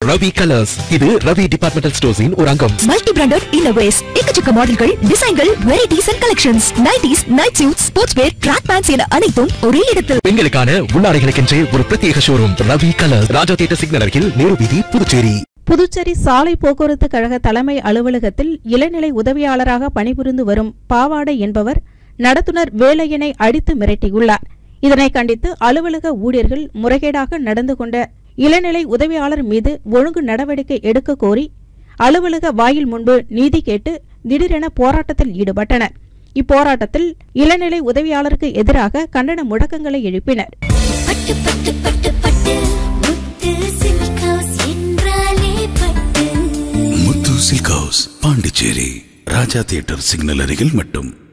Ravi colours இது Ravi departmental ஸ்டோர்ஸின் ஒரு அங்கம் மல்டி பிராண்டட் இன்னோவேஸ் எக்கச்சக்க மாடல்கள் டிசைன்கள் varieties and collections nighties night suit sports wear track pants என அனைத்தும் ஒரே இடத்தில் பெண்களுக்கான உள்ளாடைகளுக்கென்றே ஒரு பிரத்யேக showroom Ravi Colours Raja Theatre signal அருகில் நேரு வீதி புதுச்சேரி புதுச்சேரி சாலை போக்குவரத்து கழக தலைமை அலுவலகத்தில் இளநிலை உதவியாளராக பணிபுரிந்து வரும் பாவாடை என்பவர் நடத்துனர் வேலையனை அடித்து மிரட்டியுள்ளார் இதனை கண்டித்து அலுவலக ஊழியர்கள் முறைகேடாக நடந்து கொண்ட இளநிலை உதவியாளர் மீது ஒழுங்கு நடவடிக்கை எடுக்க கோரி அலுவலக வாயில் முன்பு நீதி கேட்டு திடீரென போராட்டத்தில் ஈடுபட்டனர் இப்போராட்டத்தில் இளநிலை உதவியாளருக்கு எதிராக கண்டன முழக்கங்களை எழுப்பினர் பட்டு பட்டு பட்டு பட்டு முத்து சில்க் ஹவுஸ் என்றாலே பட்டு Muthu Silk House Pondicherry Raja Theatre signal அருகில் மட்டும்